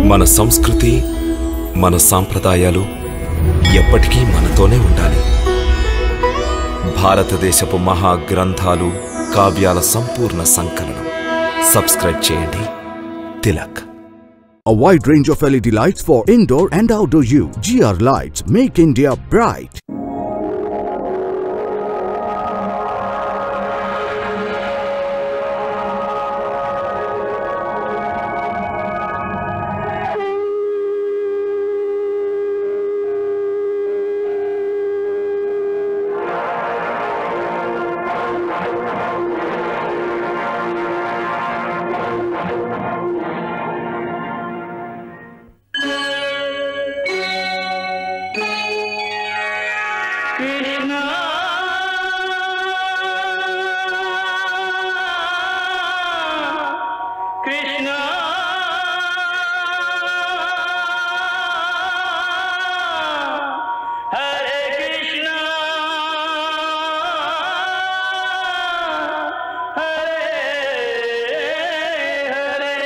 మన సంస్కృతి మన సాంప్రదాయాలు ఎప్పటికీ మనతోనే ఉండాలి భారతదేశపు మహా గ్రంథాలు కావ్యాల సంపూర్ణ సంకలనం సబ్స్క్రైబ్ చేయండి Tilak A wide range of LED lights for indoor and outdoor use. GR Lights make India bright. Krishna Krishna Hare Krishna Hare Hare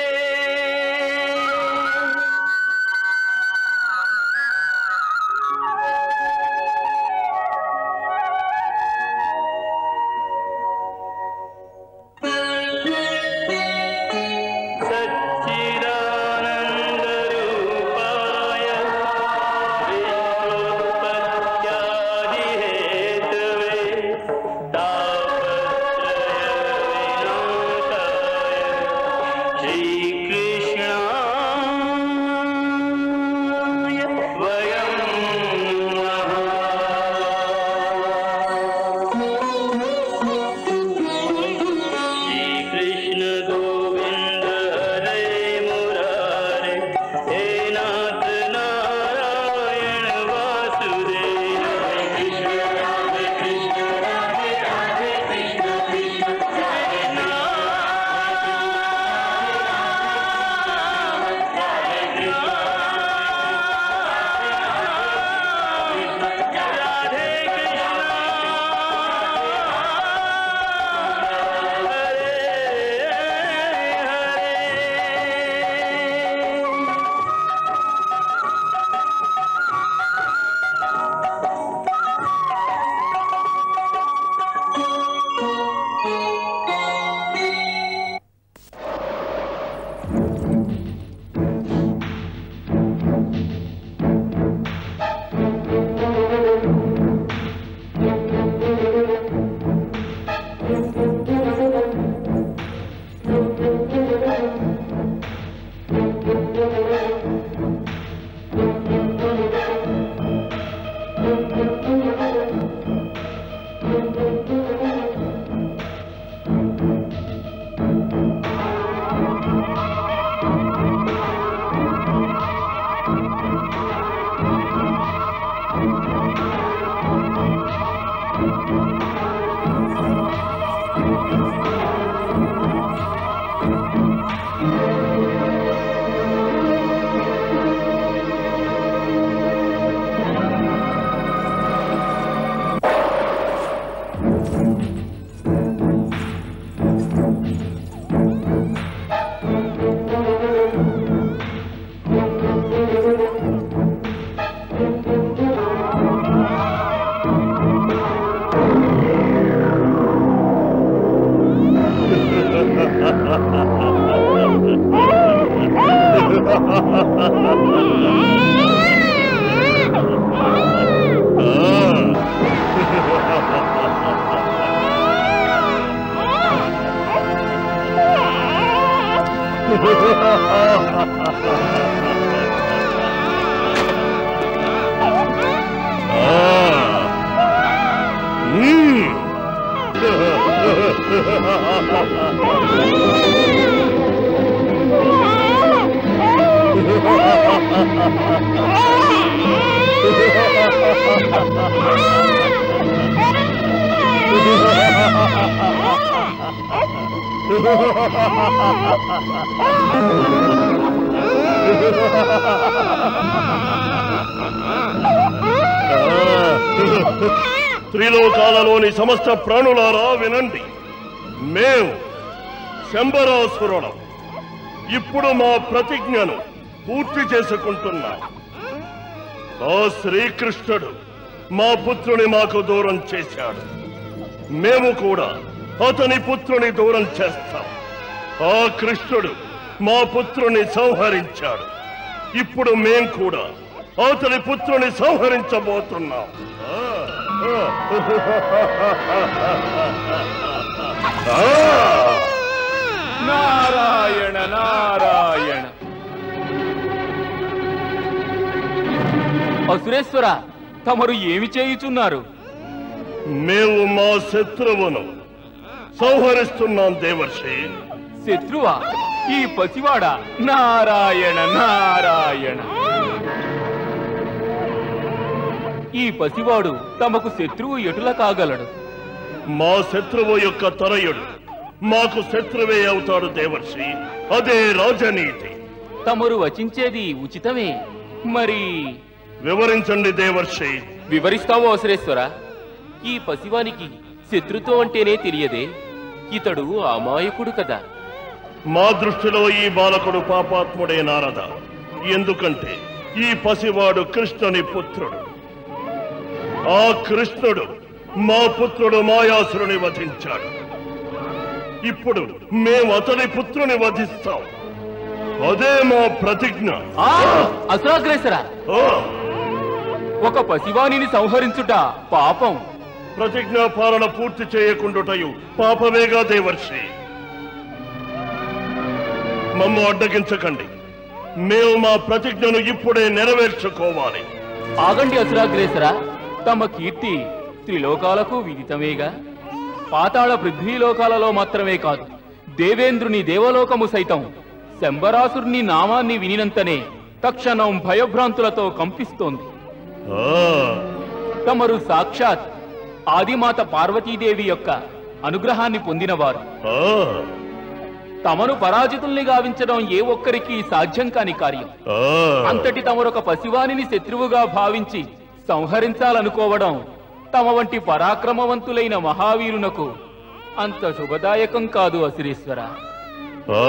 सच्चिदानन्दरूपाय विश्वोत्पत्त्यादिहेतवे तापत्रयविनाशाय श्रीकृष्णाय वयं श्रीकृष्ण गोविन्द हरे मुरारे हे नाथ नारायण वासुदेव हरे कृष्ण राधे कृष्ण राधे राधे कृष्ण कृष्ण हरे राधे हरे త్రిలోకాలలోని సమస్త ప్రాణులారా వినండి మేము శంబరాసురులం ఇప్పుడు మా ప్రతిజ్ఞను పూర్తి చేసుకుంటున్నాం ఆ శ్రీకృష్ణుడు మా పుత్రుని మాకు దూరం చేశాడు మేము కూడా అతని పుత్రుని దూరం చేస్తాం ఆ కృష్ణుడు మా పుత్రుని సంహరించాడు ఇప్పుడు మేం కూడా అతని పుత్రుని సంహరించబోతున్నాం ఆ, ఆ. ఆ! నారాయణ నారాయణ అసురేశ్వర తమరు ఏమి చేయుచున్నారు మేము మా శత్రువును సంహరిస్తున్నాం దేవర్షి శత్రువా ఈ పసివాడ నారాయణ నారాయణ ఈ పసివాడు తమకు శత్రువు ఎటుల కాగలడు మా శత్రువు యొక్క తరయుడు మాకు శత్రువే అవుతాడు దేవర్షి అదే రాజనీతి తమరు వచించేది ఉచితమే మరి వివరించండి దేవర్షి వివరిస్తావో అసురేశ్వర ఈ పసివానికి శత్రుత్వం అంటేనే తెలియదే ఇతడు అమాయకుడు కదా మా దృష్టిలో ఈ బాలకుడు పాపాత్ముడే నారద ఎందుకంటే ఈ పసివాడు కృష్ణుని పుత్రుడు ఆ కృష్ణుడు మా పుత్రుడు మాయాసురుని వధించాడు ఇప్పుడు మేము అతని పుత్రుని వధిస్తాం అదే మా ప్రతిజ్ఞ ఆ అసురాగ్రేసర ఆ! ఒక పసివానిని సంహరించుట పాపం ప్రతిజ్ఞా పాలన పూర్తి చేయకుండుటయు పాపమేగా దేవర్షి మమ్ము అడ్డగించకండి మేము మా ప్రతిజ్ఞను ఇప్పుడే నెరవేర్చుకోవాలి ఆగండి అసురాగ్రేసర తమ కీర్తి త్రిలోకాలకు విదితమేగా పాతాళ పృథ్వీలోకాలలో మాత్రమే కాదు దేవేంద్రుని దేవలోకము సైతం శంబరాసురుని నామాన్ని వినినంతనే తక్షణం భయభ్రాంతులతో కంపిస్తోంది ఆ, తమరు సాక్షాత్ ఆదిమాత పార్వతీదేవి యొక్క అనుగ్రహాన్ని పొందినవారు ఆ, తమను పరాజితుల్ని గావించడం ఏ ఒక్కరికి సాధ్యం కాని కార్యం ఆ. అంతటి తమరొక పసివానిని శత్రువుగా భావించి సంహరించాలనుకోవడం తమ వంటి పరాక్రమవంతులైన మహావీరునకు అంత శుభదాయకం కాదు అసిరీశ్వర ఆ.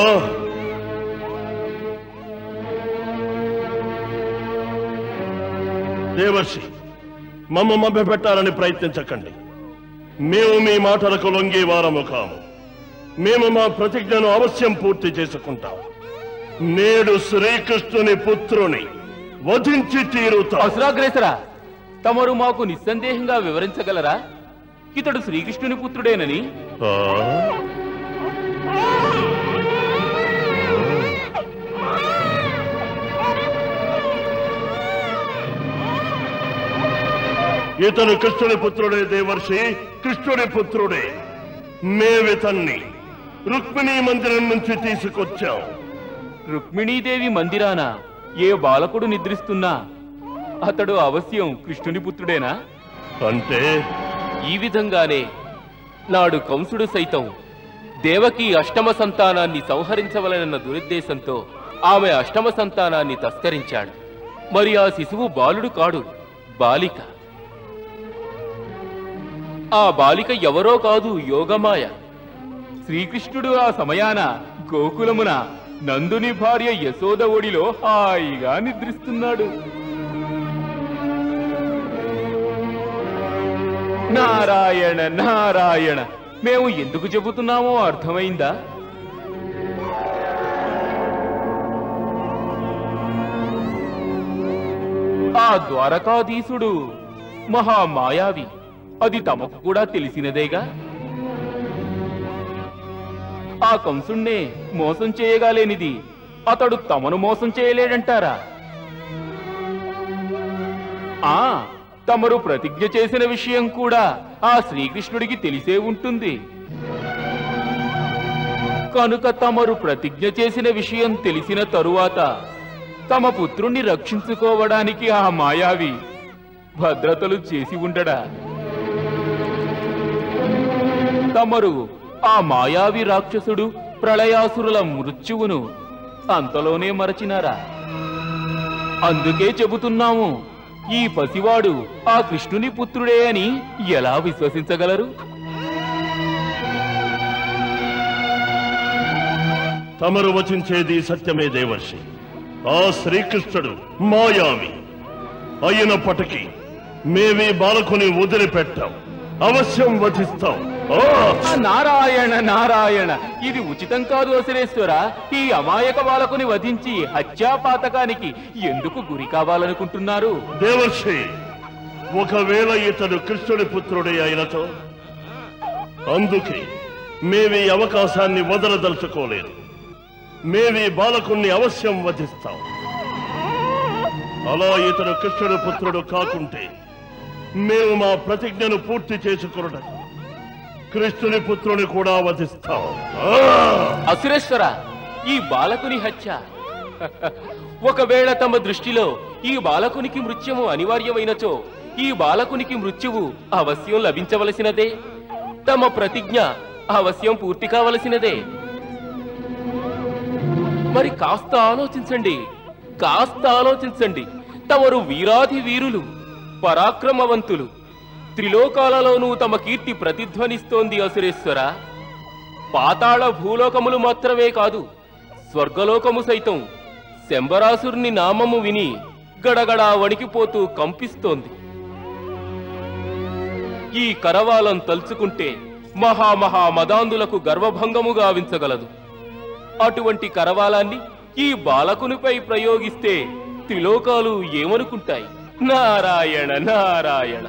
దేవర్షి మమ్మ మభ్య పెట్టాలని ప్రయత్నించకండి మేము మీ మాటలకు లొంగే వారము కాము మేము మా ప్రతిజ్ఞను అవశ్యం పూర్తి చేసుకుంటాం నేడు శ్రీకృష్ణుని పుత్రుని వధించి తీరుతా అసురాగ్రేసర తమరు మాకు నిస్సందేహంగా వివరించగలరా ఇతడు శ్రీకృష్ణుని పుత్రుడేనని ఆ? ఇతను కృష్ణుని పుత్రుడే దేవర్షి కృష్ణుని పుత్రుడే మేవితన్ని రుక్మిణీ మందిరం నుంచి తీసుకొచ్చాం రుక్మిణీదేవి మందిరాన ఏ బాలకుడు నిద్రిస్తున్నా అతడు అవశ్యం కృష్ణుని పుత్రుడేనా అంటే ఈ విధంగానే నాడు కంసుడు సైతం దేవకి అష్టమ సంతానాన్ని సంహరించవలనన్న దురుద్దేశంతో ఆమె అష్టమ సంతానాన్ని తస్కరించాడు మరి ఆ శిశువు బాలుడు కాడు బాలిక ఆ బాలిక ఎవరో కాదు యోగమాయ శ్రీకృష్ణుడు ఆ సమయాన గోకులమున నందుని భార్య యశోద ఒడిలో హాయిగా నిద్రిస్తున్నాడు నారాయణ నారాయణ మేము ఎందుకు చెబుతున్నామో అర్థమైందా ఆ ద్వారకాధీశుడు మహామాయావి అది తమకు కూడా తెలిసినదేగా ఆ కంసుణ్ణే మోసం చేయగాలేనిది అతడు తమను మోసం చేయలేడంటారా ఆ తమరు ప్రతిజ్ఞ చేసిన విషయం కూడా ఆ శ్రీకృష్ణుడికి తెలిసే ఉంటుంది కనుక తమరు ప్రతిజ్ఞ చేసిన విషయం తెలిసిన తరువాత తమ పుత్రుణ్ణి రక్షించుకోవడానికి ఆ మాయావి భద్రతలు చేసి ఉండడా తమరు ఆ మాయావి రాక్షసుడు ప్రళయాసురుల మృత్యువును అంతలోనే మరచినారా అందుకే చెబుతున్నాము ఈ పసివాడు ఆ కృష్ణుని పుత్రుడే అని ఎలా విశ్వసించగలరు తమరు వచించేది సత్యమే దేవర్షి ఆ శ్రీకృష్ణుడు మాయావి అయినప్పటికీ మేమీ బాలకుని వదిలిపెట్టాం అవశ్యం వధిస్తాం ఆ! నారాయణ నారాయణ ఇది ఉచితం కాదు అసురేశ్వర ఈ అమాయక బాలకుని వధించి హత్యాపాతకానికి ఎందుకు గురి కావాలనుకుంటున్నారు దేవర్షి ఒకవేళ ఇతడు కృష్ణుడి పుత్రుడే అయినతో అందుకే మేమీ అవకాశాన్ని వదలదలుచుకోలేదు మేమీ బాలకుణ్ణి అవశ్యం వధిస్తాం అలా ఇతడు కృష్ణుడి పుత్రుడు కాకుంటే మేము మా ప్రతిజ్ఞను పూర్తి చేసుకున్నటకు కృష్ణుని పుత్రుని కూడా వధిస్తాం ఆ! అసురేశ్వర ఈ బాలకుని హత్య ఒకవేళ తమ దృష్టిలో ఈ బాలకునికి మృత్యము అనివార్యమైనచో ఈ బాలకునికి మృత్యువు అవశ్యం లభించవలసినదే తమ ప్రతిజ్ఞ అవశ్యం పూర్తి కావలసినదే మరి కాస్త ఆలోచించండి కాస్త ఆలోచించండి తమరు వీరాధి వీరులు పరాక్రమవంతులు త్రిలోకాలలోనూ తమ కీర్తి ప్రతిధ్వనిస్తోంది అసురేశ్వర పాతాళ భూలోకములు మాత్రమే కాదు స్వర్గలోకము సైతం శంబరాసురుని నామము విని గడగడా వణికిపోతూ కంపిస్తోంది ఈ కరవాలం తలుచుకుంటే మహామహా మదాంధులకు గర్వభంగము గావించగలదు అటువంటి కరవాలాన్ని ఈ బాలకునిపై ప్రయోగిస్తే త్రిలోకాలు ఏమనుకుంటాయి నారాయణ నారాయణ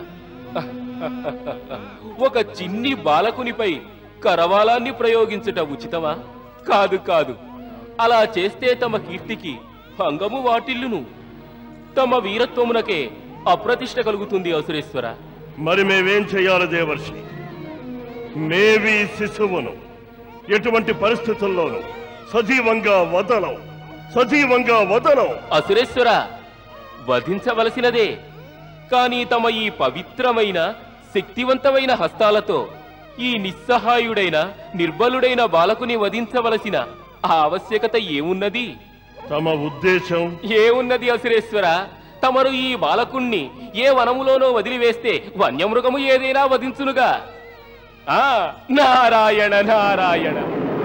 ఒక చిన్ని బాలకునిపై కరవాలాన్ని ప్రయోగించుట ఉచితమా కాదు కాదు అలా చేస్తే తమ కీర్తికి భంగము వాటిల్లును తమ వీరత్వమునకే అప్రతిష్ట కలుగుతుంది అసురేశ్వర మరి మేమేం చేయాలి దేవర్షి మేవి శిశువును ఎటువంటి పరిస్థితుల్లోనూ సజీవంగా వదలం సజీవంగా వదలం అసురేశ్వర వధించవలసినదే కాని తమ ఈ పవిత్రమైన శక్తివంతమైన హస్తాలతో ఈ నిస్సహాయుడైన నిర్బలుడైన బాలకుని వధించవలసిన ఆ ఆవశ్యకత ఏమున్నది తమ ఉద్దేశం ఏమున్నది అసురేశ్వర తమరు ఈ బాలకుణ్ణి ఏ వనములోనో వదిలివేస్తే వన్యమృగము ఏదైనా వధించునుగా ఆ నారాయణ నారాయణ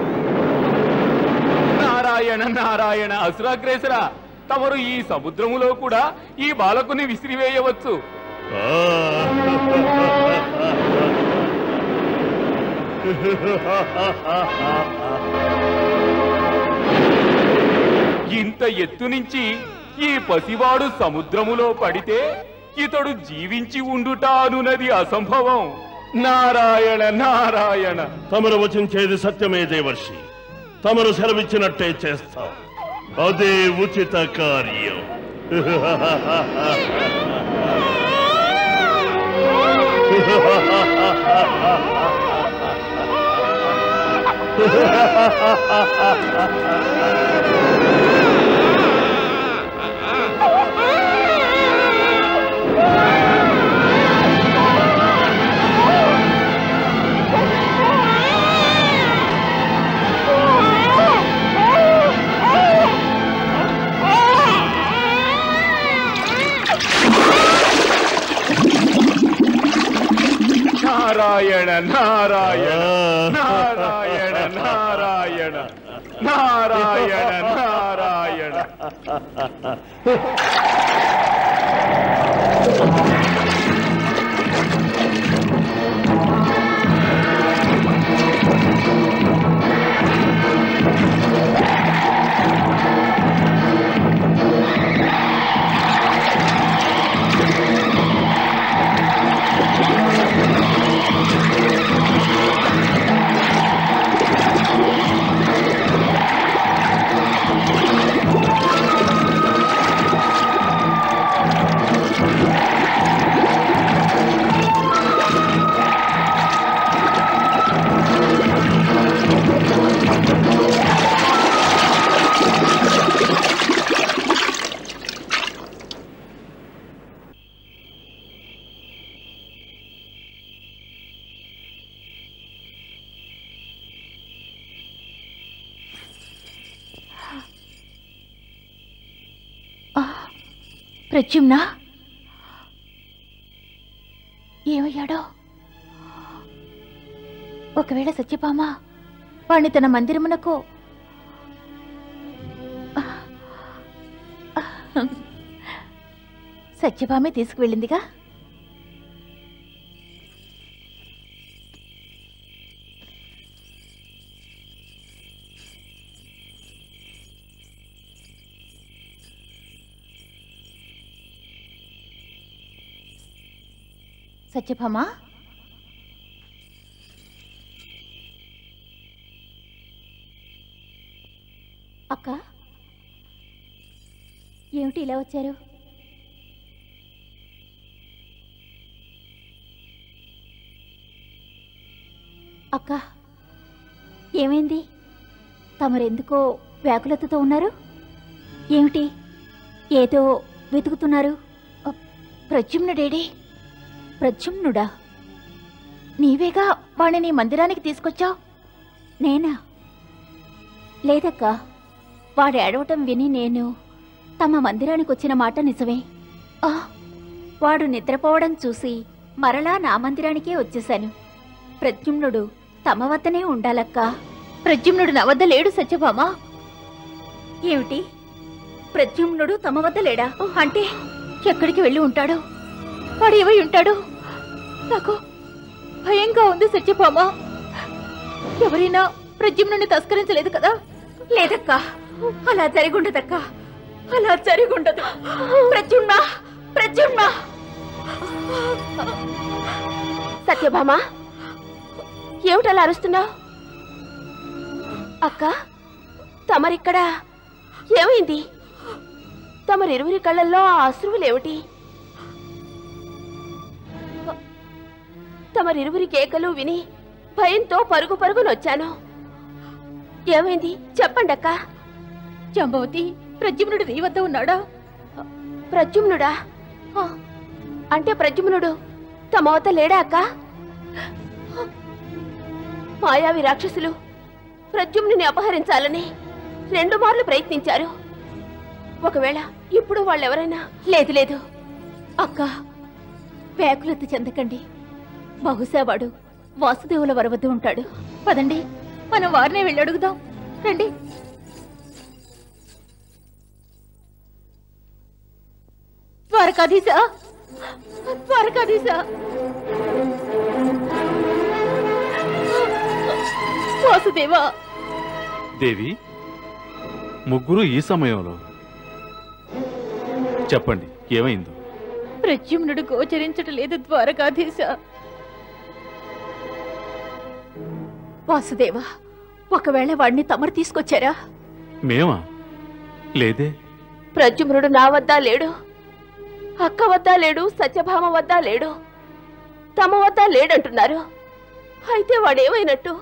నారాయణ నారాయణ అసురాగ్రేసర తమరు ఈ సముద్రములో కూడా ఈ బాలకుని విసిరివేయవచ్చు ఆ! ఇంత ఎత్తు నుంచి ఈ పసివాడు సముద్రములో పడితే ఇతడు జీవించి ఉండుట అనునది అసంభవం నారాయణ నారాయణ తమరు వచించేది సత్యమే దేవర్షి తమరు సెలవిచ్చినట్టే చేస్తాం అదే ఉచిత కార్యం నారాయణ నారాయణ ఆ! నారాయణ నారాయణ నారాయణ నారాయణ ప్రత్యుమ్న ఏమయ్యాడో ఒకవేళ సత్యభామ వాణ్ణి తన మందిరమునకు సత్యభామే తీసుకువెళ్ళిందిగా సత్యభామా అక్క ఏమిటి ఇలా వచ్చారు అక్క ఏమైంది తమరెందుకో వ్యాకులతతో ఉన్నారు ఏమిటి ఏదో వెతుకుతున్నారు అ, ప్రద్యుమ్నుడేడి ప్రద్యుమ్నుడా నీవేగా వాణ్ణి మందిరానికి తీసుకొచ్చావు నేనా లేదక్క వాడు ఏడవటం విని నేను తమ మందిరానికి వచ్చిన మాట నిజమే ఆ, వాడు నిద్రపోవడం చూసి మరలా నా మందిరానికే వచ్చేశాను ప్రద్యుమ్నుడు తమ వద్దనే ఉండాలక్క ప్రద్యుమ్నుడు నా వద్ద లేడు సత్యభామ ఏమిటి ప్రద్యుమ్నుడు తమ వద్ద లేడా అంటే ఎక్కడికి వెళ్ళి ఉంటాడు వాడు ఏమై ఉంటాడు నాకు భయంగా ఉంది సత్యభామ ఎవరైనా ప్రద్యుమ్నుని తస్కరించలేదు కదా లేదక్క అలా జరిగుండదక్క అలా జరిగుండదు ప్రద్యుమ్న ప్రద్యుమ్న సత్యభామ ఏమిటలా అరుస్తున్నావు అక్క తమరిక్కడ ఏమైంది తమరిరువురి కళ్ళల్లో ఆ అశ్రువులేమిటి తమరిరువురి కేకలు విని భయంతో పరుగు పరుగునొచ్చాను ఏమైంది చెప్పండి అక్క జాంబవతి ప్రద్యుమ్నుడు నీ వద్ద ఉన్నాడా ప్రద్యుమ్నుడా ఆ, అంటే ప్రద్యుమ్నుడు తమ వద్ద లేడా అక్క మాయావి రాక్షసులు ప్రద్యుమ్నుని అపహరించాలని రెండు మార్లు ప్రయత్నించారు ఒకవేళ ఇప్పుడు వాళ్ళెవరైనా లేదు లేదు అక్క వ్యాకులత చెందకండి బహుశా వాడు వాసుదేవుల వరవద్ద ఉంటాడు పదండి మనం వారినే వెళ్ళి అడుగుదాం రండి ద్వారకాధీశా ద్వారకాధీశా వాసుదేవా దేవి ముగ్గురు ఈ సమయంలో చెప్పండి ఏమైందో ప్రద్యుమ్నుడు గోచరించటం లేదు ద్వారకాధీశ వాసుదేవా ఒకవేళ వాడిని తమరు తీసుకొచ్చారా మేమా లేదే ప్రద్యుమ్నుడు నా వద్ద లేడు అక్క వద్ద లేడు సత్యభామ వద్ద లేడు తమ వద్ద లేడంటున్నారు అయితే వాడేమైనట్టు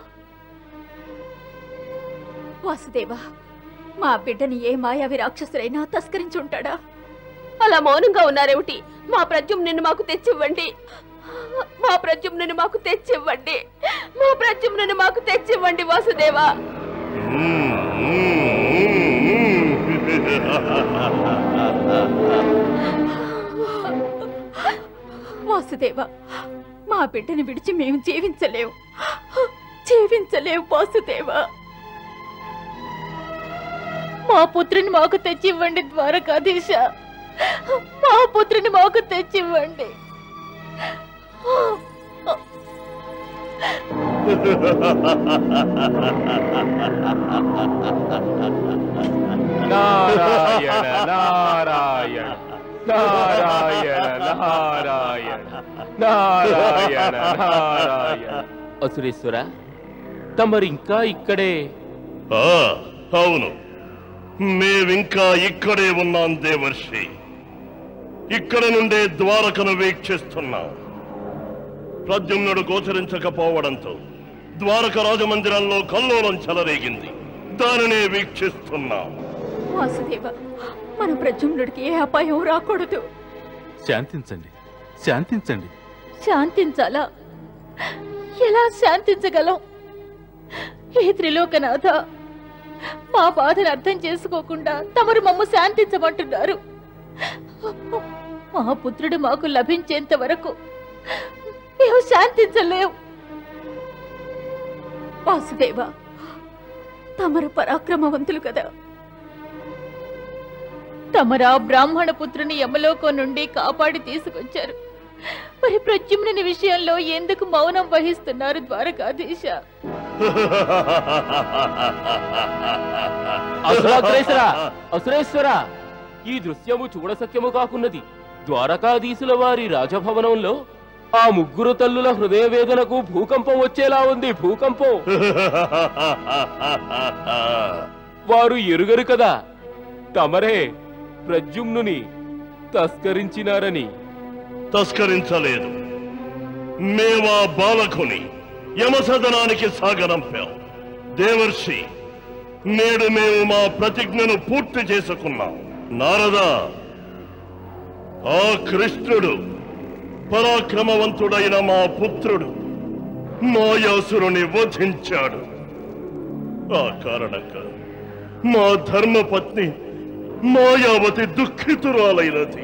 వాసుదేవా మా బిడ్డని ఏ మాయావి రాక్షసులైనా తస్కరించుంటాడా అలా మౌనంగా ఉన్నారేమిటి మా ప్రద్యుమ్నుని మాకు తెచ్చివ్వండి మా ప్రద్యుమ్నుని మాకు తెచ్చివ్వండి మా ప్రద్యుమ్నుని మాకు తెచ్చివ్వండి వాసుదేవా వాసుదేవా మా బిడ్డని విడిచి మేము జీవించలేము జీవించలేము వాసుదేవా మా పుత్రుని మాకు తెచ్చివ్వండి ద్వారకాధీశ మా పుత్రుని మాకు తెచ్చివ్వండి నారాయణ నారాయణ నారాయణ నారాయణ నారాయణ నారాయణ అసురేశ్వర తమరింకా ఇక్కడే ఆ, అవును మేవింకా ఇక్కడే ఉన్నాం దేవర్షి ఇక్కడ నుండే ద్వారకను వీక్షిస్తున్నాం ప్రద్యుమ్నుడు గోచరించకపోవడంతో ద్వారక రాజమందిరంలో కల్లోలం చెలరేగింది దానినే వీక్షిస్తున్నాం వాసుదేవ మన ప్రజుమ్నుడికి ఏ అపాయం రాకూడదు శాంతించండి శాంతించండి శాంతించాలా ఎలా శాంతించగలం ఏ త్రిలోకనాథ మా బాధను అర్థం చేసుకోకుండా తమరు మమ్మ శాంతించమంటున్నారు మా పుత్రుడు మాకు లభించేంత వరకు మేము శాంతించలేం వాసుదేవ తమరు పరాక్రమవంతులు కదా తమరా బ్రాహ్మణ పుత్రుని యమలోకం నుండి కాపాడి తీసుకొచ్చారు మరి ప్రద్యుమ్నుని విషయంలో ఎందుకు మౌనం వహిస్తున్నారు ద్వారకాధీశ అసురాగ్రేసరా అసురేశ్వర ఈ దృశ్యము చూడ సత్యము కాకున్నది ద్వారకాధీశుల వారి రాజభవనంలో ఆ ముగ్గురు తల్లుల హృదయ వేదనకు భూకంపం వచ్చేలా ఉంది భూకంపం వారు ఎరుగరు కదా తమరే ప్రద్యుమ్నుని తస్కరించినారని తస్కరించలేదు మేమా బాలకుని యమసదనానికి సాగనంపాం దేవర్షి నేడు మేము మా ప్రతిజ్ఞను పూర్తి చేసుకున్నాం నారదా ఆ కృష్ణుడు పరాక్రమవంతుడైన మా పుత్రుడు మాయాసురుని వధించాడు ఆ కారణంగా మా ధర్మపత్ని మాయావతి దుఃఖితురాలైనది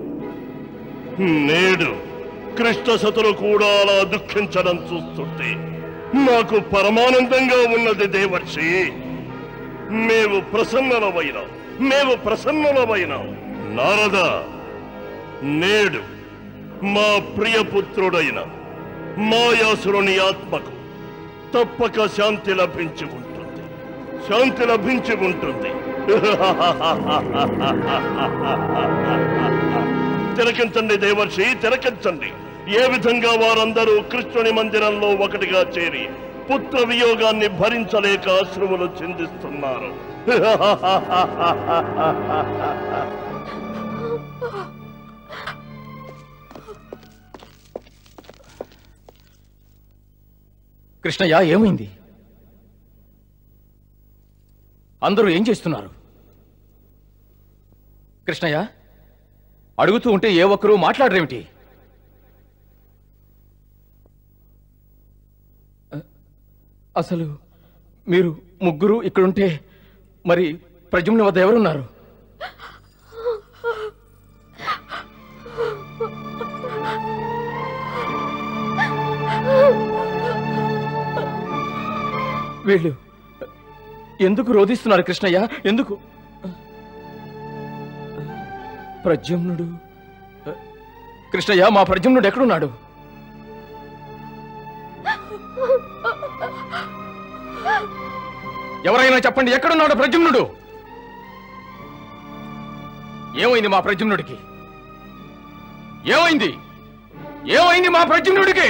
నేడు కృష్ణశతులు కూడా అలా దుఃఖించడం చూస్తుంటే మాకు పరమానందంగా ఉన్నది దేవర్షి మేము ప్రసన్నలమైనాం మేము ప్రసన్నలమైనాం నారద నేడు మా ప్రియపుత్రుడైన మాయాసురుని ఆత్మకు తప్పక శాంతి లభించి ఉంటుంది శాంతి లభించి ఉంటుంది తిలకించండి దేవర్షి తిలకించండి ఏ విధంగా వారందరూ కృష్ణుని మందిరంలో ఒకటిగా చేరి పుత్ర వియోగాన్ని భరించలేక అశ్రువులు చిందిస్తున్నారు కృష్ణయ్య ఏమైంది అందరూ ఏం చేస్తున్నారు కృష్ణయ్య అడుగుతూ ఉంటే ఏ ఒక్కరూ మాట్లాడరేమిటి అ- అసలు మీరు ముగ్గురు ఇక్కడుంటే మరి ప్రజమ్ని వద్ద ఎవరున్నారు వీళ్ళు ఎందుకు రోధిస్తున్నారు కృష్ణయ్య ఎందుకు ప్రద్యుమ్నుడు కృష్ణయ్య మా ప్రద్యుమ్నుడు ఎక్కడున్నాడు ఎవరైనా చెప్పండి ఎక్కడున్నాడు ప్రద్యుమ్నుడు ఏమైంది మా ప్రద్యుమ్నుడికి ఏమైంది ఏమైంది మా ప్రద్యుమ్నుడికి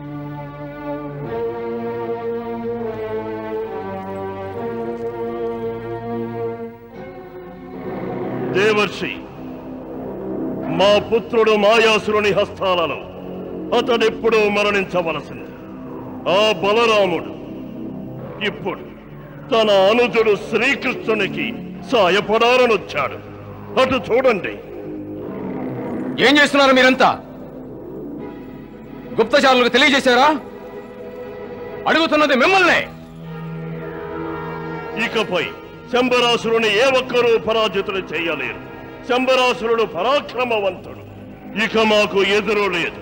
దేవర్షి మా పుత్రుడు మాయాసురుని హస్తాలలో అతడెప్పుడూ మరణించవలసింది ఆ బలరాముడు ఇప్పుడు తన అనుజుడు శ్రీకృష్ణునికి సాయపడాలనొచ్చాడు అటు చూడండి ఏం చేస్తున్నారు మీరంతా గుప్తచారులకు తెలియజేశారా అడుగుతున్నది మిమ్మల్నే ఇకపై శంబరాసురుని ఏ ఒక్కరూ పరాజితులు చేయలేరు శంబరాసురుడు పరాక్రమవంతుడు ఇక మాకు ఎదురు లేదు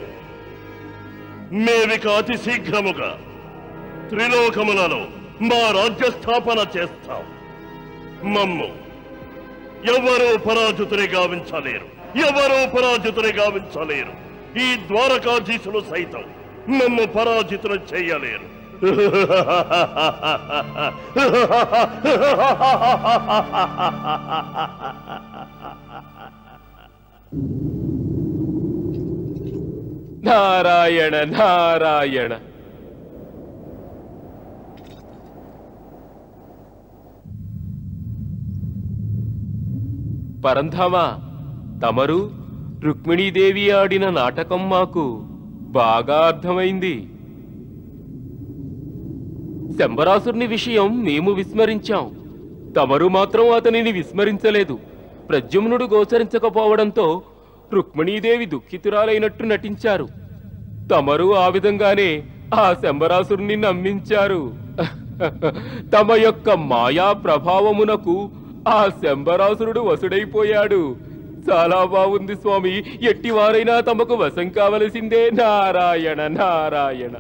మేమిక అతి శీఘ్రముగా త్రిలోకములలో మా రాజ్య స్థాపన చేస్తాం మమ్ము ఎవరూ పరాజితుని గావించలేరు ఎవరూ పరాజితుని గావించలేరు ఈ ద్వారకాధీశులు సైతం మమ్ము పరాజితులు చేయలేరు నారాయణ నారాయణ పరంధామా తమరు రుక్మిణీదేవి ఆడిన నాటకం మాకు బాగా అర్థమైంది శంబరాసురుని విషయం మేము విస్మరించాం తమరు మాత్రం అతనిని విస్మరించలేదు ప్రద్యుమ్నుడు గోచరించకపోవడంతో రుక్మిణీదేవి దుఃఖితురాలైనట్టు నటించారు తమరు ఆ విధంగానే ఆ శంబరాసురుని నమ్మించారు తమ యొక్క మాయా ప్రభావమునకు ఆ శంబరాసురుడు వసుడైపోయాడు చాలా బాగుంది స్వామి ఎట్టివారైనా తమకు వశం కావలసిందే నారాయణ నారాయణ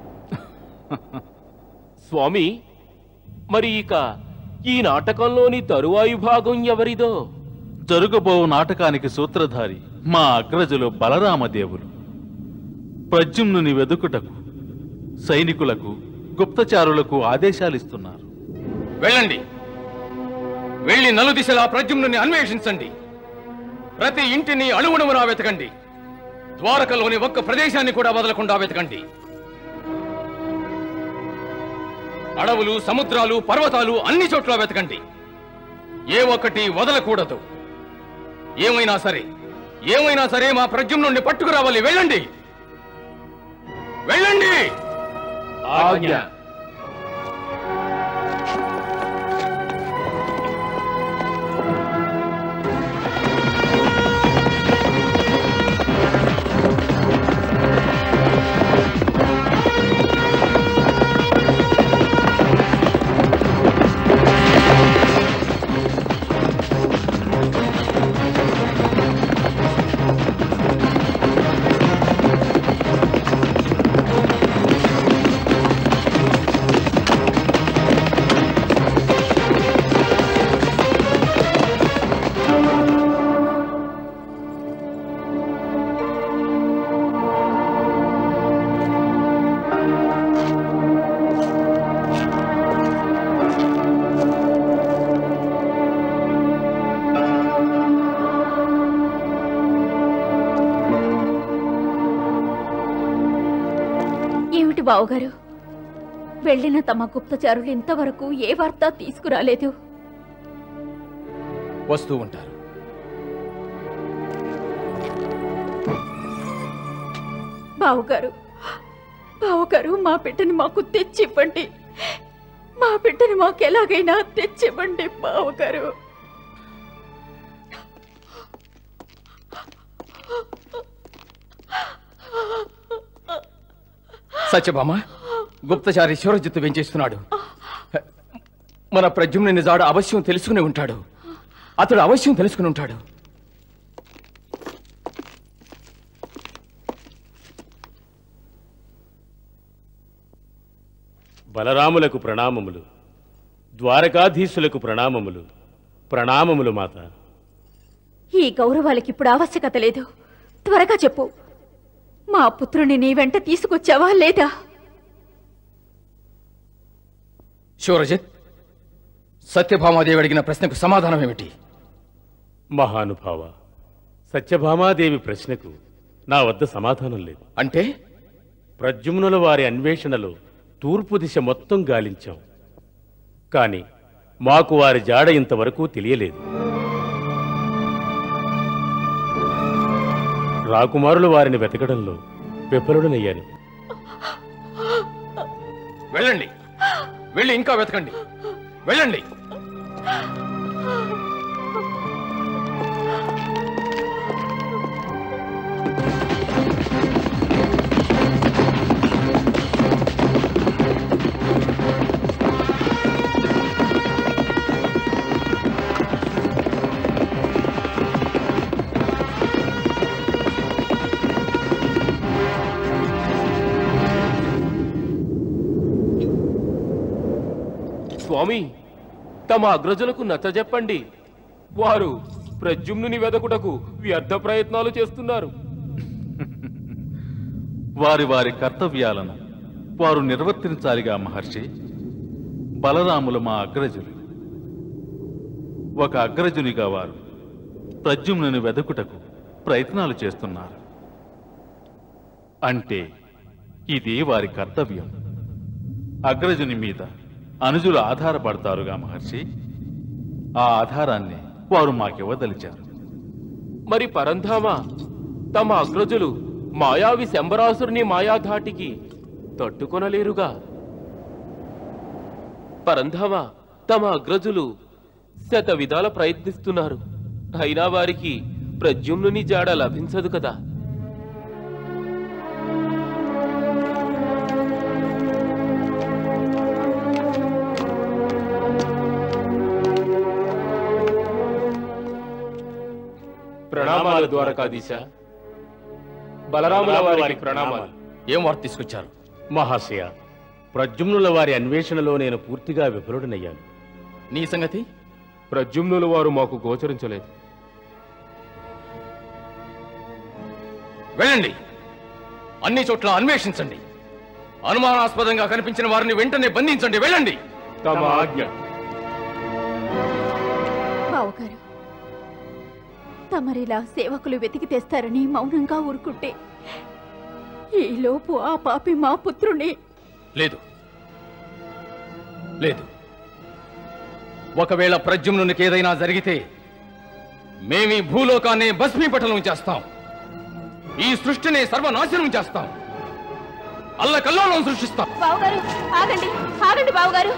స్వామి మరి ఇక ఈ నాటకంలోని తరువాయి భాగం ఎవరిదో జరుగబో నాటకానికి సూత్రధారి మా అగ్రజులు బలరామదేవులు ప్రద్యుమ్నుని వెదుకుటకు సైనికులకు గుప్తచారులకు ఆదేశాలిస్తున్నారు వెళ్ళండి వెళ్ళి నలుదిశలా ప్రద్యుమ్నుని అన్వేషించండి ప్రతి ఇంటిని అణువుణువునా వెతకండి ద్వారకలోని ఒక్క ప్రదేశాన్ని కూడా వదలకుండా వెతకండి అడవులు సముద్రాలు పర్వతాలు అన్ని చోట్ల వెతకండి ఏ ఒక్కటి వదలకూడదు ఏమైనా సరే ఏమైనా సరే మా ప్రద్యుమ్నుండి పట్టుకురావాలి వెళ్ళండి వెళ్ళండి ఆజ్ఞ ఏమిటి బావగారు వెళ్ళిన తమ గుప్తచారులు ఇంతవరకు ఏ వార్త తీసుకురాలేదు వస్తూ ఉంటారు బావగారు బావగారు మా బిడ్డని మాకు తెచ్చివ్వండి మా బిడ్డని మాకు ఎలాగైనా తెచ్చివ్వండి బావగారు సత్యభామ గుప్తచారి శివరజిత్తు వెంచేస్తున్నాడు మన ప్రద్యుమ్ని నిజాడ అవశ్యం తెలుసుకుని ఉంటాడు అతడు అవశ్యం తెలుసుకుని ఉంటాడు బలరాములకు ప్రణామములు ద్వారకాధీశులకు ప్రణామములు ప్రణామములు మాత ఈ గౌరవాలకి ఇప్పుడు ఆవశ్యకత లేదు త్వరగా చెప్పు మా పుత్రుని నీ వెంట తీసుకొచ్చావా లేదా శివరజిత్ సత్యభామాదేవి అడిగిన ప్రశ్నకు సమాధానం ఏమిటి మహానుభావ సత్యభామాదేవి ప్రశ్నకు నా వద్ద సమాధానం లేదు అంటే ప్రద్యుమ్నుల వారి అన్వేషణలో తూర్పు దిశ మొత్తం గాలించాం కాని మాకు వారి జాడ ఇంతవరకు తెలియలేదు రాకుమారులు వారిని వెతకడంలో విఫలుడనయ్యాను వెళ్ళండి వెళ్ళి ఇంకా వెతకండి వెళ్ళండి స్వామి తమ అగ్రజులకు నచ్చజెప్పండి వారు ప్రద్యుమ్నుని వెదకుటకు వ్యర్థ ప్రయత్నాలు చేస్తున్నారు వారి వారి కర్తవ్యాలను వారు నిర్వర్తించాలిగా మహర్షి బలరాములు మా అగ్రజులు ఒక అగ్రజునిగా వారు ప్రద్యుమ్నుని వెదకుటకు ప్రయత్నాలు చేస్తున్నారు అంటే ఇది వారి కర్తవ్యం అగ్రజుని మీద అనుజులు ఆధారపడతారుగా మహర్షి ఆ ఆధారాన్ని వారు మాకివ్వదలిచారు మరి పరంధామ తమ అగ్రజులు మాయావి శంబరాసురుని మాయాధాటికి తట్టుకొనలేరుగా పరంధామ తమ అగ్రజులు శత విధాల ప్రయత్నిస్తున్నారు అయినా వారికి ప్రద్యుమ్నుని జాడ లభించదు కదా ప్రణామాలు ద్వారకాధీశ బలరాముల వారికి ప్రణామాలు ఏం వార్త తీసుకొచ్చారు మహాశయ ప్రద్యుమ్నుల వారి అన్వేషణలో నేను పూర్తిగా విఫలుడనయ్యాను నీ సంగతి ప్రద్యుమ్నుల వారు మాకు గోచరించలేదు వెళ్ళండి అన్ని చోట్ల అన్వేషించండి అనుమానాస్పదంగా కనిపించిన వారిని వెంటనే బంధించండి వెళ్ళండి తమ ఆజ్ఞ బావగారు తమరిలా సేవకులు వెతికి తెస్తారని మౌనంగా ఊరుకుంటే ఈలోపు ఆ పాపి మా పుత్రుని లేదు లేదు ఒకవేళ ప్రద్యుమ్నునికి ఏదైనా జరిగితే మేమీ భూలోకాన్ని భస్మీపటలం చేస్తాం ఈ సృష్టిని సర్వనాశనం చేస్తాం అల్లకల్లోలం సృష్టిస్తాం బావగారు ఆగండి ఆగండి బావగారు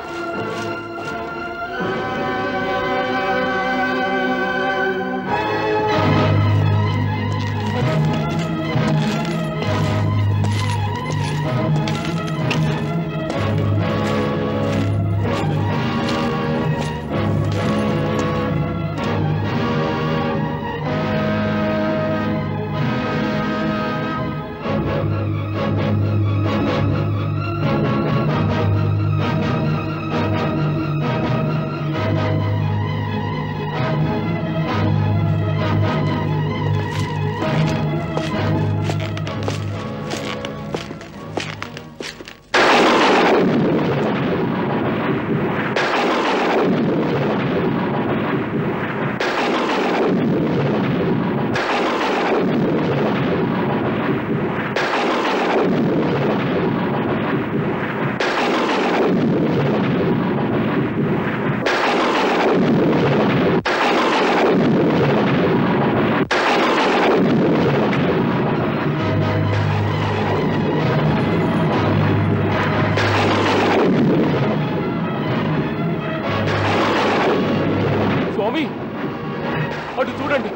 స్వామి అటు చూడండి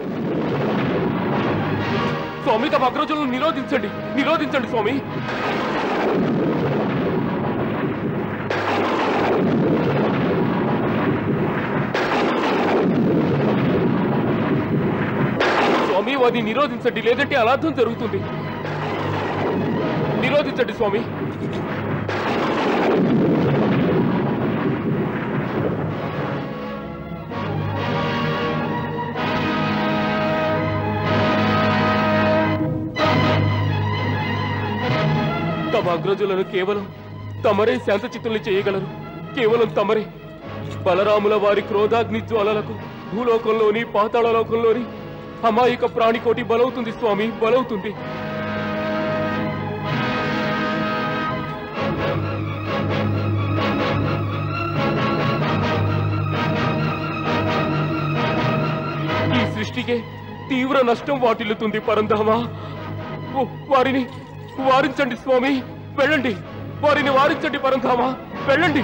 స్వామి తమ అగ్రజులను నిరోధించండి నిరోధించండి స్వామి స్వామి వారిని నిరోధించండి లేదంటే అలార్థం జరుగుతుంది నిరోధించండి స్వామి తమ అగ్రజులను కేవలం తమరే శాంతచిత్తుల్ని చేయగలరు కేవలం తమరే బలరాముల వారి క్రోధాగ్ని జ్వాలలకు భూలోకంలోని పాతాళ లోకంలోని అమాయక ప్రాణికోటి బలవుతుంది స్వామి బలవుతుంది ఈ సృష్టికే తీవ్ర నష్టం వాటిల్లుతుంది పరంధామా ఓ, వారిని వారించండి స్వామి వెళ్ళండి వారిని వారించండి పరంధామా వెళ్ళండి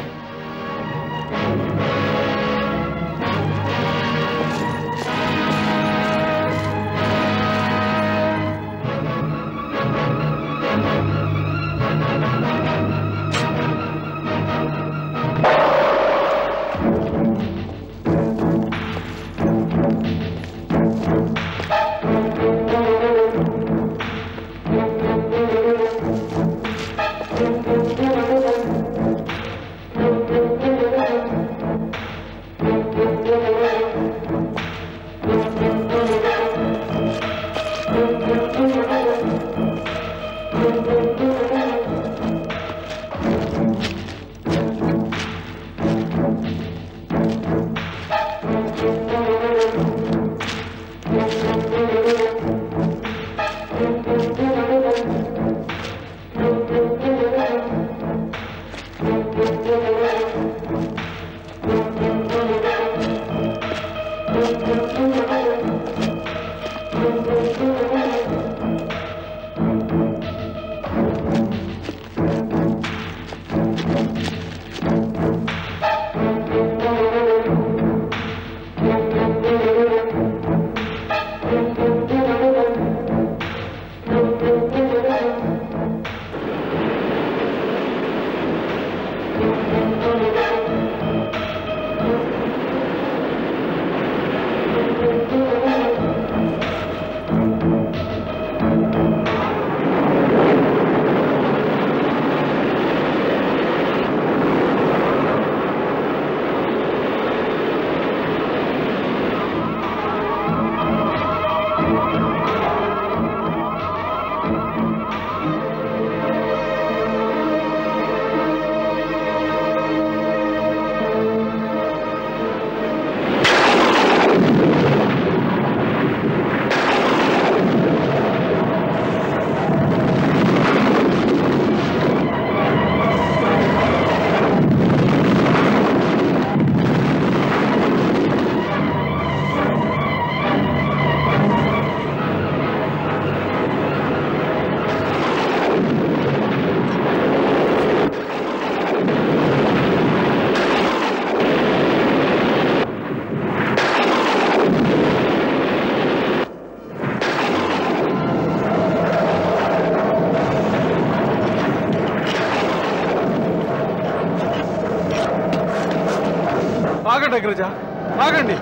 ఆగండి అగ్రజ ఆగండి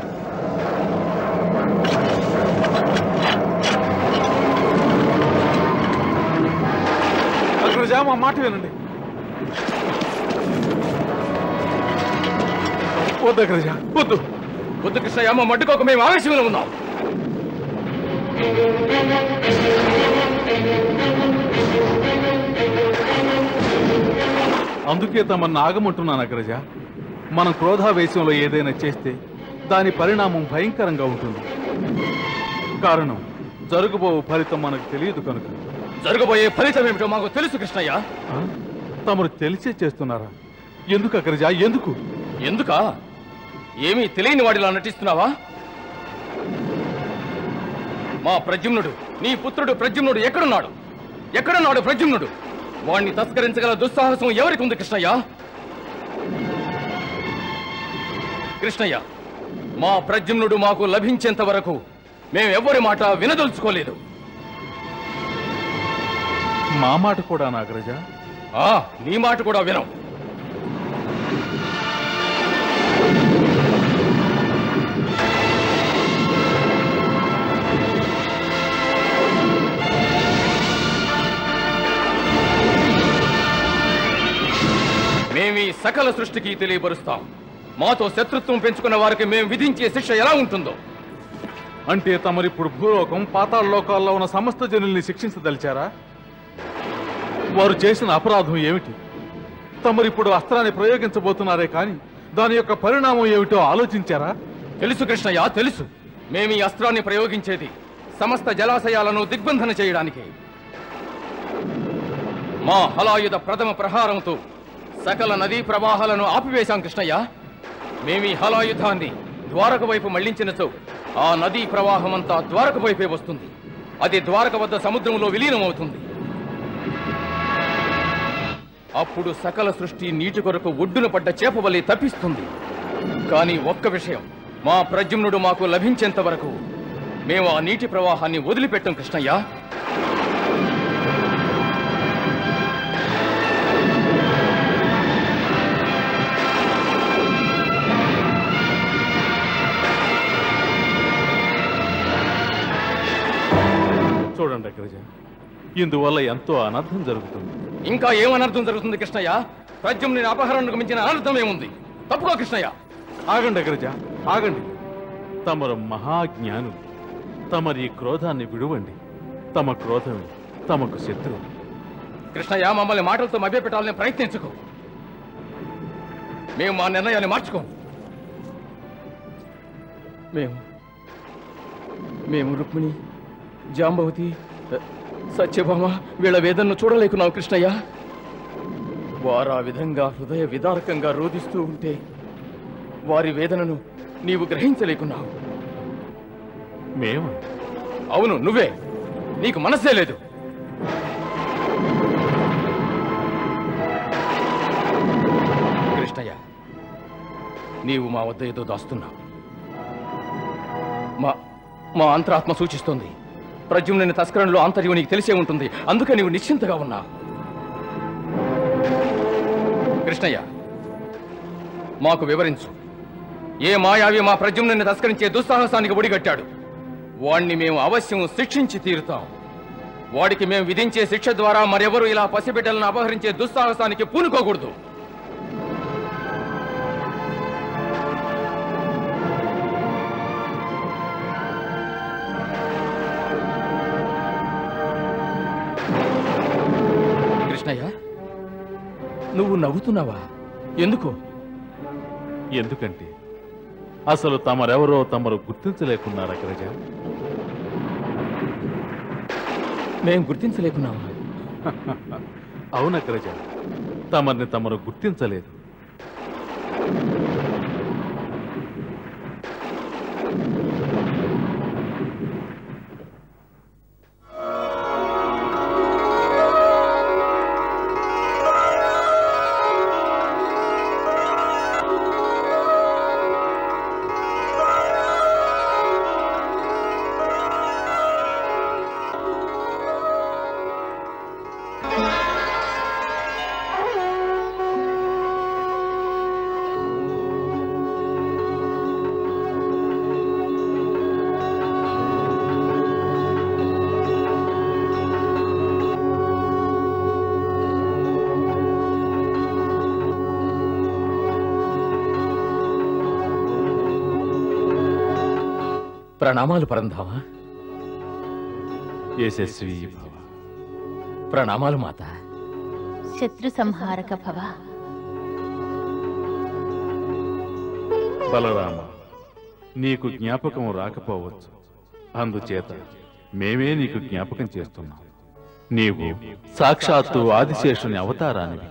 అగ్రజ మా మాట వినండి వద్దు అగ్రజ వద్దు వద్దు కృష్ణయ్య మా మడ్డుకోక మేము ఆవేశంలో ఉన్నాం అందుకే తమను ఆగమంటున్నాను అగ్రజ మనం క్రోధావేశంలో ఏదైనా చేస్తే దాని పరిణామం భయంకరంగా ఉంటుంది కారణం జరగబో ఫలితం మనకు తెలియదు కనుక జరగబోయే ఫలితం ఏమిటో మాకు తెలుసు కృష్ణయ్య ఆ? తమరు తెలిసే చేస్తున్నారా ఎందుకు అగ్రజ ఎందుకు ఎందుకా ఏమీ తెలియని వాడిలా నటిస్తున్నావా మా ప్రద్యుమ్నుడు నీ పుత్రుడు ప్రద్యుమ్నుడు ఎక్కడున్నాడు ఎక్కడున్నాడు ప్రద్యుమ్నుడు వాణ్ణి తస్కరించగల దుస్సాహసం ఎవరికి ఉంది కృష్ణయ్య కృష్ణయ్య మా ప్రద్యుమ్నుడు మాకు లభించేంత వరకు మేమెవ్వరి మాట వినదలుచుకోలేదు మా మాట కూడా నా అగ్రజ ఆ నీ మాట కూడా వినం మేమీ సకల సృష్టికి తెలియపరుస్తాం మాతో శత్రుత్వం పెంచుకున్న వారికి మేము విధించే శిక్ష ఎలా ఉంటుందో అంటే తమరిప్పుడు భూలోకం పాతాళ లోకాల్లో ఉన్న సమస్త జనుల్ని శిక్షించదలిచారా వారు చేసిన అపరాధం ఏమిటి తమరిప్పుడు అస్త్రాన్ని ప్రయోగించబోతున్నారే కానీ దాని యొక్క పరిణామం ఏమిటో ఆలోచించారా తెలుసు కృష్ణయ్య తెలుసు మేము ఈ అస్త్రాన్ని ప్రయోగించేది సమస్త జలాశయాలను దిగ్బంధన చేయడానికి మా హలాయుధ ప్రథమ ప్రహారంతో సకల నదీ ప్రవాహాలను ఆపివేశాం కృష్ణయ్య మేము ఈ హలాయుధాన్ని ద్వారక వైపు మళ్లించినచో ఆ నదీ ప్రవాహమంతా ద్వారక వైపే వస్తుంది అది ద్వారక వద్ద సముద్రంలో విలీనమవుతుంది అప్పుడు సకల సృష్టి నీటి కొరకు ఒడ్డున పడ్డ చేపవలి తప్పిస్తుంది కానీ ఒక్క విషయం మా ప్రద్యుమ్నుడు మాకు లభించేంత వరకు మేము ఆ నీటి ప్రవాహాన్ని వదిలిపెట్టం కృష్ణయ్య చూడండి అగ్రజ ఇందువల్ల ఎంతో అనర్థం జరుగుతుంది ఇంకా ఏం అనర్థం జరుగుతుంది కృష్ణయ్య ప్రద్యుమ్ని అపహరణకు మించిన అనర్థం ఏముంది తప్పుకో కృష్ణయ్య ఆగండి అగ్రజ ఆగండి తమరు మహాజ్ఞాను తమరి క్రోధాన్ని విడువండి తమ క్రోధమే తమకు శత్రువు కృష్ణయ్య మమ్మల్ని మాటలతో మభ్యపెట్టాలని ప్రయత్నించుకో మేము మా నిర్ణయాన్ని మార్చుకోం మేము మేము రుక్మిణి జాంబవతి అ, సత్యభామ వీళ్ళ వేదనను చూడలేకున్నాం కృష్ణయ్య వారు ఆ విధంగా హృదయ విదారకంగా రోధిస్తూ ఉంటే వారి వేదనను నీవు గ్రహించలేకున్నావు మేము అవును నువ్వే నీకు మనస్సే లేదు కృష్ణయ్య నీవు మా వద్ద ఏదో దాస్తున్నావు మా మా అంతరాత్మ సూచిస్తోంది ప్రద్యుమ్ని తస్కరణలో ఆంతర్యం నీకు తెలిసే ఉంటుంది అందుకే నీవు నిశ్చింతగా ఉన్నావు కృష్ణయ్య మాకు వివరించు ఏ మాయావి మా ప్రద్యుమ్ని తస్కరించే దుస్సాహసానికి ఒడిగట్టాడు వాణ్ణి మేము అవశ్యం శిక్షించి తీరుతాం వాడికి మేము విధించే శిక్ష ద్వారా మరెవరూ ఇలా పసిబిడ్డలను అపహరించే దుస్సాహసానికి పూనుకోకూడదు కృష్ణయ్య నువ్వు నవ్వుతున్నావా ఎందుకు ఎందుకంటే అసలు తమరెవరో తమరు గుర్తించలేకున్నారు అగ్రజ మేం గుర్తించలేకున్నావా అవును అగ్రజ తమర్ని తమరు గుర్తించలేదు ఆ ప్రణామాలు పరంధామా యశస్వి భవ ప్రణామాలు మాత శత్రు సంహారక భవ బలరామ నీకు జ్ఞాపకం రాకపోవచ్చు అందుచేత మేమే నీకు జ్ఞాపకం చేస్తున్నాం నీవు సాక్షాత్తు ఆదిశేషుని అవతారానివి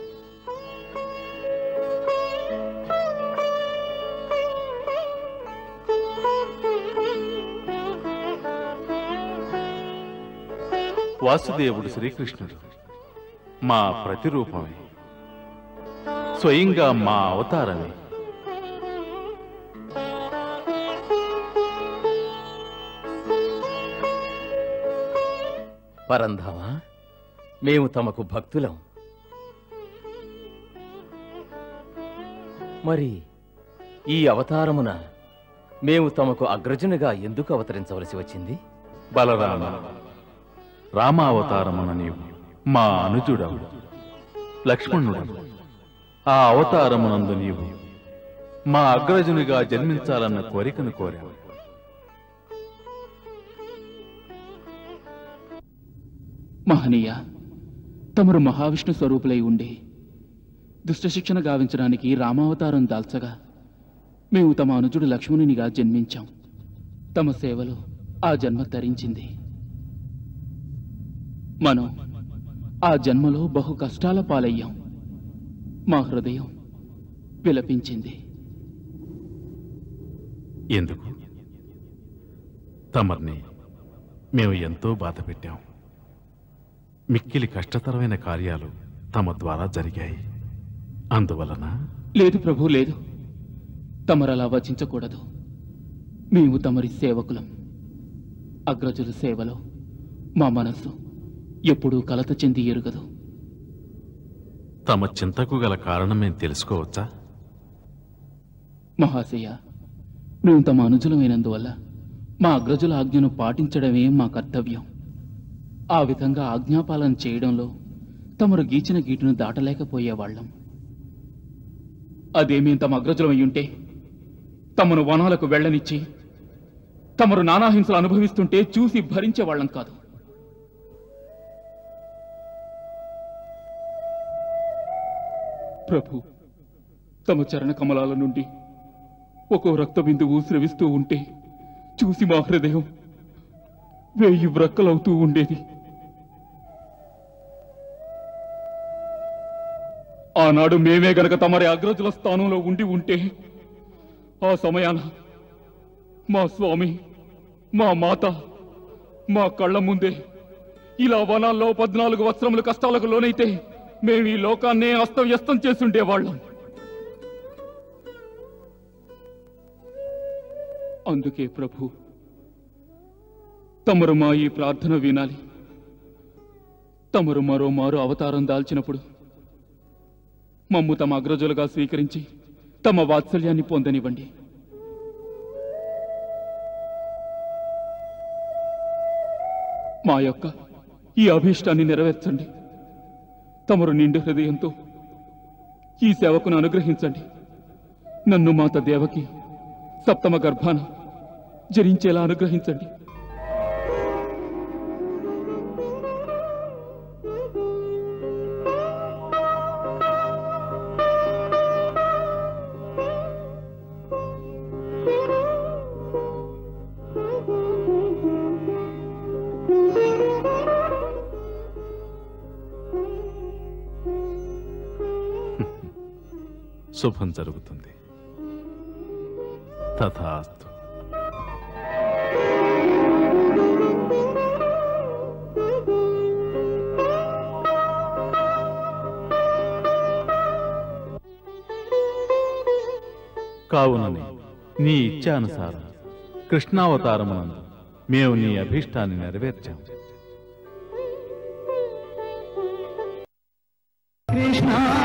వాసుదేవుడు శ్రీకృష్ణుడు మా ప్రతిరూపమే స్వయంగా మా అవతారమే పరంధామా మేము తమకు భక్తులం మరి ఈ అవతారమున మేము తమకు అగ్రజునిగా ఎందుకు అవతరించవలసి వచ్చింది బలరామ రామావతారమున నీవు మా అనుజుడవు లక్ష్మణుడు ఆ అవతారమునందు నీవు మా అగ్రజునిగా జన్మించాలన్న కోరికను కోరావు మహనీయ తమరు మహావిష్ణు స్వరూపులై ఉండి దుష్టశిక్షణ గావించడానికి రామావతారం దాల్చగా మేము తమ అనుజుడు లక్ష్మణునిగా జన్మించాం తమ సేవలో ఆ జన్మ తరించింది మనం ఆ జన్మలో బహు కష్టాల పాలయ్యాం మా హృదయం విలపించింది ఎందుకు తమర్ని మేము ఎంతో బాధ పెట్టాం మిక్కిలి కష్టతరమైన కార్యాలు తమ ద్వారా జరిగాయి అందువలన లేదు ప్రభు లేదు తమరలా వచించకూడదు మేము తమరి సేవకులం అగ్రజుల సేవలో మా మనస్సు ఎప్పుడూ కలత చెంది ఎరుగదు తమ చింతకు గల కారణం మేము తెలుసుకోవచ్చా మహాశయ మేము తమ అనుజులమైనందువల్ల మా అగ్రజుల ఆజ్ఞను పాటించడమే మా కర్తవ్యం ఆ విధంగా ఆజ్ఞాపాలన చేయడంలో తమరు గీచిన గీటును దాటలేకపోయేవాళ్ళం అదే మేము తమ అగ్రజులమై ఉంటే తమను వనాలకు వెళ్ళనిచ్చి తమరు నానాహింసలు అనుభవిస్తుంటే చూసి భరించేవాళ్ళం కాదు ప్రభు తమ చరణ కమలాల నుండి ఒక్కో రక్త బిందువు స్రవిస్తూ ఉంటే చూసి మా హృదయం వేయి వ్రక్కలవుతూ ఉండేది ఆనాడు మేమే గనక తమరి అగ్రజుల స్థానంలో ఉండి ఉంటే ఆ సమయాన మా స్వామి మా మాత మా కళ్ళ ముందే ఇలా వనాల్లో పద్నాలుగు వస్త్రములు కష్టాలకు లోనైతే మేము ఈ లోకాన్నే అస్తవ్యస్తం చేసుండేవాళ్ళం అందుకే ప్రభు తమరు మా ఈ ప్రార్థన వినాలి తమరు మరో మారు అవతారం దాల్చినప్పుడు మమ్ము తమ అగ్రజులుగా స్వీకరించి తమ వాత్సల్యాన్ని పొందనివ్వండి మా యొక్క ఈ అభీష్టాన్ని నెరవేర్చండి తమరు నిండు హృదయంతో ఈ సేవకును అనుగ్రహించండి నన్ను మాత దేవకి సప్తమ గర్భాన జరించేలా అనుగ్రహించండి శుభం జరుగుతుంది తథాస్తు కావునని నీ ఇచ్ఛానుసారం కృష్ణావతారమునందు మేము నీ అభీష్టాన్ని నెరవేర్చాం కృష్ణ